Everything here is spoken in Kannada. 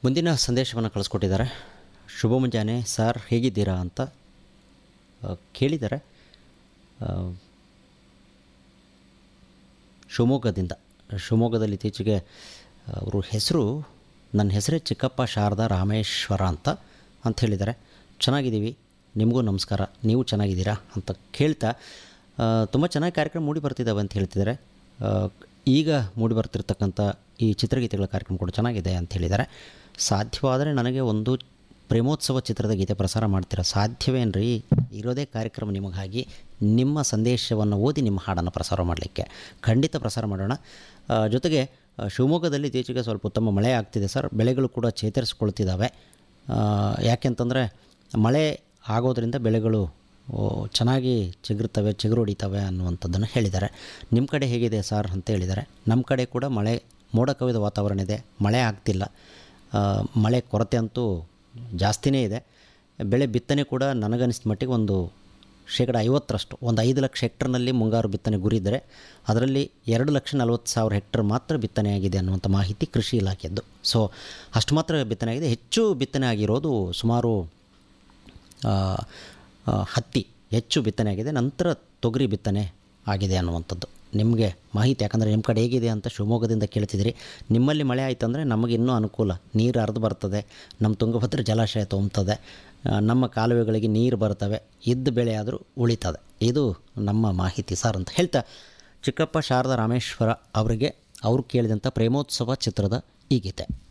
ಮುಂದಿನ ಸಂದೇಶವನ್ನು ಕಳಿಸ್ಕೊಟ್ಟಿದ್ದಾರೆ ಶುಭ ಮುಂಜಾನೆ ಸರ್ ಹೇಗಿದ್ದೀರಾ ಅಂತ ಆ, ಕೇಳಿದ್ದಾರೆ ಆ, ಶಿವಮೊಗ್ಗದಿಂದ ಶಿವಮೊಗ್ಗದಲ್ಲಿ ಇತ್ತೀಚೆಗೆ ಅವರು ಹೆಸರು ನನ್ನ ಹೆಸರೇ ಚಿಕ್ಕಪ್ಪ ಶಾರದಾ ರಾಮೇಶ್ವರ ಅಂತ ಅಂತ ಹೇಳಿದ್ದಾರೆ ಚೆನ್ನಾಗಿದ್ದೀವಿ ನಿಮಗೂ ನಮಸ್ಕಾರ ನೀವು ಚೆನ್ನಾಗಿದ್ದೀರಾ ಅಂತ ಕೇಳ್ತಾ ತುಂಬ ಚೆನ್ನಾಗಿ ಕಾರ್ಯಕ್ರಮ ಮೂಡಿ ಬರ್ತಿದ್ದಾವೆ ಅಂತ ಹೇಳ್ತಿದ್ದಾರೆ ಆ, ಈಗ ಮೂಡಿ ಬರ್ತಿರ್ತಕ್ಕಂಥ ಈ ಚಿತ್ರಗೀತೆಗಳ ಕಾರ್ಯಕ್ರಮ ಕೂಡ ಚೆನ್ನಾಗಿದೆ ಅಂತ ಹೇಳಿದ್ದಾರೆ ಸಾಧ್ಯವಾದರೆ ನನಗೆ ಒಂದು ಪ್ರೇಮೋತ್ಸವ ಚಿತ್ರದ ಗೀತೆ ಪ್ರಸಾರ ಮಾಡ್ತೀರಾ ಸಾಧ್ಯವೇನ್ರಿ ಇರೋದೇ ಕಾರ್ಯಕ್ರಮ ನಿಮಗಾಗಿ ನಿಮ್ಮ ಸಂದೇಶವನ್ನು ಓದಿ ನಿಮ್ಮ ಹಾಡನ್ನು ಪ್ರಸಾರ ಮಾಡಲಿಕ್ಕೆ ಖಂಡಿತ ಪ್ರಸಾರ ಮಾಡೋಣ ಆ, ಜೊತೆಗೆ ಆ, ಶಿವಮೊಗ್ಗದಲ್ಲಿ ಇತ್ತೀಚೆಗೆ ಸ್ವಲ್ಪ ಉತ್ತಮ ಮಳೆ ಆಗ್ತಿದೆ ಸರ್ ಬೆಳೆಗಳು ಕೂಡ ಚೇತರಿಸ್ಕೊಳ್ತಿದ್ದಾವೆ ಆ, ಯಾಕೆಂತಂದರೆ ಮಳೆ ಆಗೋದ್ರಿಂದ ಬೆಳೆಗಳು ಓ, ಚೆನ್ನಾಗಿ ಚಿಗುರ್ತವೆ ಚಿಗುರು ಹೊಡಿತವೆ ಅನ್ನುವಂಥದ್ದನ್ನು ಹೇಳಿದ್ದಾರೆ ನಿಮ್ಮ ಕಡೆ ಹೇಗಿದೆ ಸರ್ ಅಂತ ಹೇಳಿದ್ದಾರೆ ನಮ್ಮ ಕಡೆ ಕೂಡ ಮಳೆ ಮೋಡ ಕವಿದ ವಾತಾವರಣ ಇದೆ ಮಳೆ ಆಗ್ತಿಲ್ಲ ಆ, ಮಳೆ ಕೊರತೆ ಅಂತೂ ಜಾಸ್ತಿನೇ ಇದೆ ಬೆಳೆ ಬಿತ್ತನೆ ಕೂಡ ನನಗನ್ನಿಸಿದ ಮಟ್ಟಿಗೆ ಒಂದು ಶೇಕಡ ಐವತ್ತರಷ್ಟು ಒಂದು ಐದು ಲಕ್ಷ ಹೆಕ್ಟರ್ನಲ್ಲಿ ಮುಂಗಾರು ಬಿತ್ತನೆ ಗುರಿ ಇದ್ದರೆ ಅದರಲ್ಲಿ ಎರಡು ಲಕ್ಷ ನಲವತ್ತು ಸಾವಿರ ಹೆಕ್ಟರ್ ಮಾತ್ರ ಬಿತ್ತನೆ ಆಗಿದೆ ಅನ್ನುವಂಥ ಮಾಹಿತಿ ಕೃಷಿ ಇಲಾಖೆದ್ದು ಸೊ ಅಷ್ಟು ಮಾತ್ರ ಬಿತ್ತನೆ ಆಗಿದೆ ಹೆಚ್ಚು ಬಿತ್ತನೆ ಆಗಿರೋದು ಸುಮಾರು ಆ, ಆ, ಹತ್ತಿ ಹೆಚ್ಚು ಬಿತ್ತನೆ ಆಗಿದೆ ನಂತರ ತೊಗರಿ ಬಿತ್ತನೆ ಆಗಿದೆ ಅನ್ನುವಂಥದ್ದು ನಿಮಗೆ ಮಾಹಿತಿ ಯಾಕಂದರೆ ನಿಮ್ಮ ಕಡೆ ಹೇಗಿದೆ ಅಂತ ಶಿವಮೊಗ್ಗದಿಂದ ಕೇಳ್ತಿದ್ದೀರಿ ನಿಮ್ಮಲ್ಲಿ ಮಳೆ ಆಯಿತು ಅಂದರೆ ನಮಗೆ ಇನ್ನೂ ಅನುಕೂಲ ನೀರು ಹರಿದು ಬರ್ತದೆ ನಮ್ಮ ತುಂಗಭದ್ರ ಜಲಾಶಯ ತುಂಬುತ್ತದೆ ಆ, ನಮ್ಮ ಕಾಲುವೆಗಳಿಗೆ ನೀರು ಬರ್ತವೆ ಇದ್ದ ಬೆಳೆ ಆದರೂ ಉಳಿತದೆ ಇದು ನಮ್ಮ ಮಾಹಿತಿ ಸರ್ ಅಂತ ಹೇಳ್ತಾ ಚಿಕ್ಕಪ್ಪ ಶಾರದಾ ರಾಮೇಶ್ವರ ಅವರಿಗೆ ಅವರು ಕೇಳಿದಂಥ ಪ್ರೇಮೋತ್ಸವ ಚಿತ್ರದ ಈ ಗೀತೆ